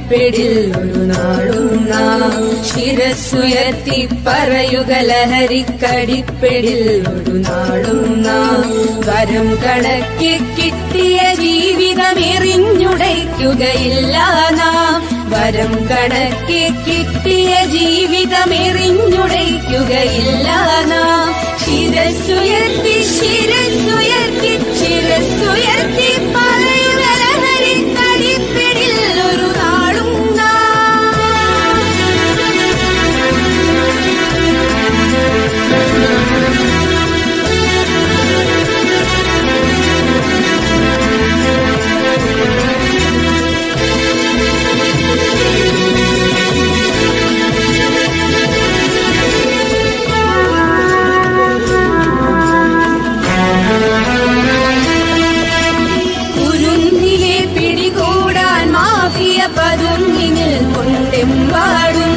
കടിപ്പെടിൽ ഒരു നാളും നാം ശിരസ്സുയർത്തി പറയുക ലഹരിക്കടിപ്പെടിൽ ഒരു നാളും നാം വരം കണക്കി കിട്ടിയ ജീവിതം എറിഞ്ഞുടയ്ക്കുകയില്ല നാം വരം കണക്കി കിട്ടിയ ജീവിതം എറിഞ്ഞുടയ്ക്കുകയില്ല നാം ശിരസ്സുയർത്തി ശിരസ്സുയർത്തി ശിരസ്സുയർത്തി പറയുക ലഹരിക്കടിപ്പെടിൽ ഒരു നാളും നാം കുരുന്നിലെ പിടികൂടാൻ മാഫിയ പതുങ്ങിനിൽ കൊണ്ടെമ്പാടും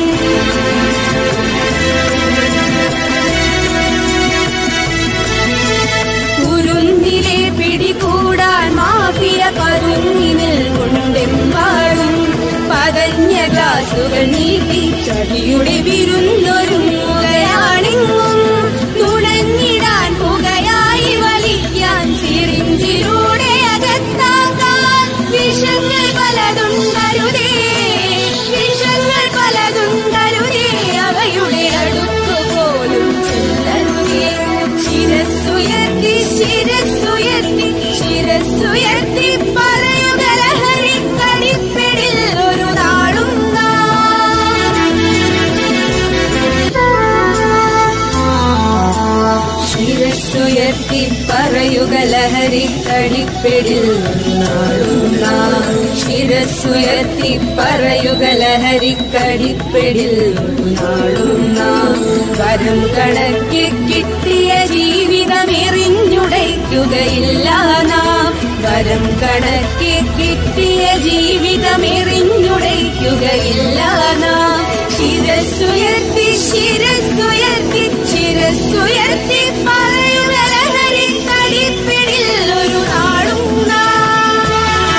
കുരുന്നിലെ പിടികൂടാൻ മാഫിയ പതുങ്ങിനിൽ കൊണ്ടെമ്പാടും പതഞ്ഞ ഗ്ലാസുകൾ നീട്ടി ചടിയുടെ വിരുന്നൊരുങ്ങുകയാണെങ്ങും നുണഞ്ഞിടാൻ പുകയായി വലിക്കാൻ സിറിഞ്ചിലൂടെ അകത്താക്കാൻ വിഷങ്ങൾ പലതുണ്ടരുതേ വിഷങ്ങൾ പലതുണ്ടരുതേ അവയുടെ അടുത്തു പോലും ചെല്ലരുതേ ശിരസ്സുയർത്തി ശിരസ്സുയർത്തി ശിരസ്സുയർത്തി പറയുക ലഹരിക്കടിപ്പെടിൽ ഒരു നാളും ശിരസ്സുയർത്തി പറയുക ലഹരിക്കടിപ്പെടിൽ ഒരു നാളും നാം ശിരസ്സുയർത്തി പറയുക ലഹരിക്കടിപ്പെടിൽ ഒരു നാളും നാം വരം കണക്കി കിട്ടിയ ജീവിതം എറിഞ്ഞുടയ്ക്കുകയില്ല നാം വരം കണക്കി കിട്ടിയ ജീവിതം എറിഞ്ഞുടയ്ക്കുകയില്ല നാം ശിരസ്സുയർത്തി ശിരസ്സുയർത്തി ശിരസ്സുയർത്തി പറയുക ലഹരിക്കടിപ്പിടിൽ ഒരു നാളും നാം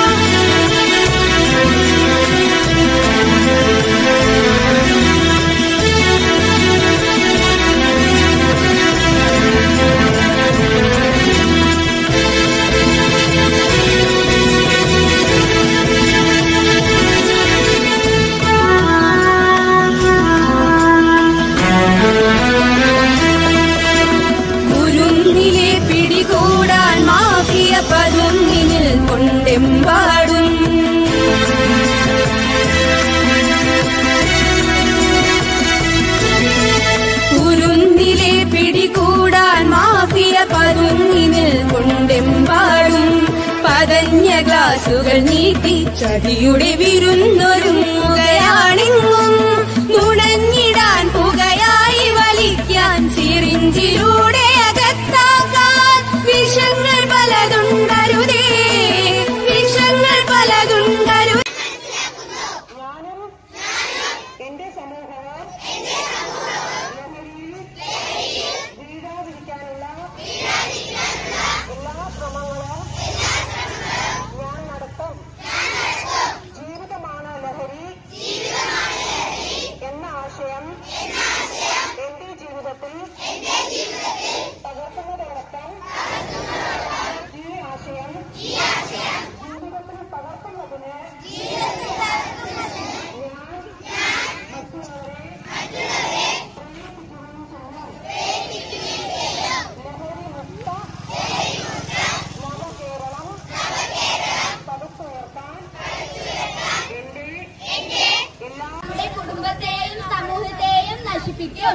കുരുന്നിലെ പിടികൂടാൻ മാഫിയ പതുങ്ങിനിൽ കൊണ്ടെമ്പാടും കുരുന്നിലെ പിടികൂടാൻ മാഫിയ പതുങ്ങിനിൽ കൊണ്ടെമ്പാടും പതഞ്ഞ ഗ്ലാസുകൾ നീട്ടി ചതിയുടെ വിരുന്നൊരുങ്ങുകയാണെങ്ങും നുണഞ്ഞിടാൻ പുകയായി വലിക്കാൻ സിറിഞ്ചിലൂടെ അകത്താക്കാൻ വിഷങ്ങൾ പലതുണ്ടരുതേ വിഷങ്ങൾ പലതുണ്ടരുതേ ഞാനും എന്റെ സമൂഹവും ലഹരിയിൽ വീഴാതിരിക്കാനുള്ള എല്ലാ ശ്രമങ്ങളും ഞാൻ നടത്തും ജീവിതമാണ് ലഹരി എന്ന ആശയം എന്റെ ജീവിതത്തിൽ പകർത്തുന്നതോടൊപ്പം ഈ ആശയം ജീവിതത്തിൽ പകർത്തുന്നതിന് ഞാൻ മറ്റുള്ളവരെ ലഹരി മുക്ത നവകേരളം പടുത്തുയർത്താൻ എന്റെ എല്ലാ നമ്മുടെ കുടുംബത്തെയും സമൂഹത്തെയും നശിപ്പിക്കും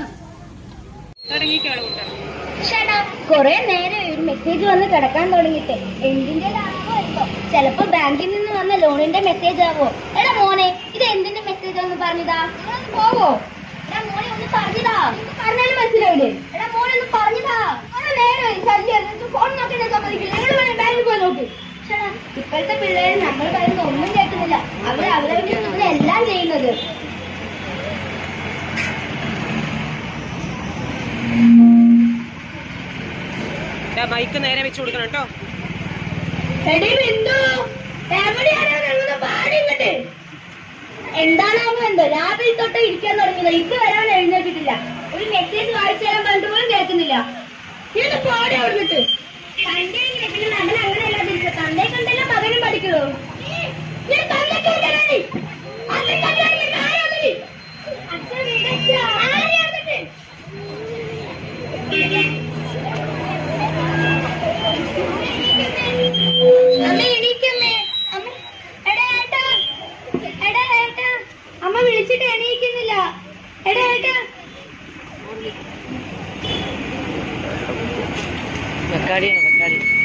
കൊറേ നേരം ഒരു മെസ്സേജ് വന്ന് കിടക്കാൻ തുടങ്ങിയിട്ട് എന്തിന്റെ ലാഭമോ ചിലപ്പോ ബാങ്കിൽ നിന്ന് വന്ന ലോണിന്റെ മെസ്സേജ് ആവോ എടാ മോനെ ഇത് എന്തിന്റെ മെസ്സേജ് ഒന്ന് പറഞ്ഞതാ നിങ്ങളൊന്ന് പോവോ എടാ മോനെ ഒന്ന് പറഞ്ഞതാ നിനക്ക് പറഞ്ഞാലും മനസ്സിലാവില്ലേ എടാ മോനെ ഒന്ന് പറഞ്ഞതാ കുറെ നേരം ശല്യം ഫോൺ നോക്കി സമ്മതിക്കില്ല നിങ്ങൾ വേണേ ബാങ്കിൽ പോയി നോക്ക് ശ്ശെടാ, ഇപ്പോഴത്തെ പിള്ളേര് നമ്മൾ പറയുന്ന ഒന്നും കേൾക്കുന്നില്ല അവർ അവരവരുടെ ഇഷ്ടത്തിന് എല്ലാം ചെയ്യുന്നത് മൈക്ക് നേരെ വെച്ച് കൊടുക്കണം കേട്ടോ എടി ബിന്ദു എവിടെയാണ് ഞങ്ങളുടെ പാടിങ്ങട്ട് എന്താണാവോ എന്തോ രാവിലെ തൊട്ട് ഇരിക്കാൻ തുടങ്ങിയത് ഇതുവരെ അവൻ എഴുന്നേറ്റിട്ടില്ല ഒരു മെസ്സേജ് വായിച്ചു തരാൻ പറഞ്ഞിട്ട് പോലും കേൾക്കുന്നില്ല ഇന്ന് പോടെ അവിടുന്നിട്ട് തന്റെ പിന്നെ മകൻ അങ്ങനെ അല്ലാതിരിക്കുക തന്റെ കണ്ടല്ല മകനും പഠിക്കുള്ളൂ ഞാൻ തന്നേക്ക് വിളിക്കാനാണ്. അല്ലേ തന്നെ അതിന് കാര്യമൊന്നുമില്ല. അച്ഛൻ വിളിച്ച ആരെയാ എന്നിട്ട്? അമ്മ എണീക്കമ്മേ അമ്മ എടാ ഏട്ടാ എടാ ഏട്ടാ അമ്മ വിളിച്ചിട്ട് എണീക്കുന്നില്ല എടാ ഏട്ടാ വെക്കാടിയാണ് വെക്കാടി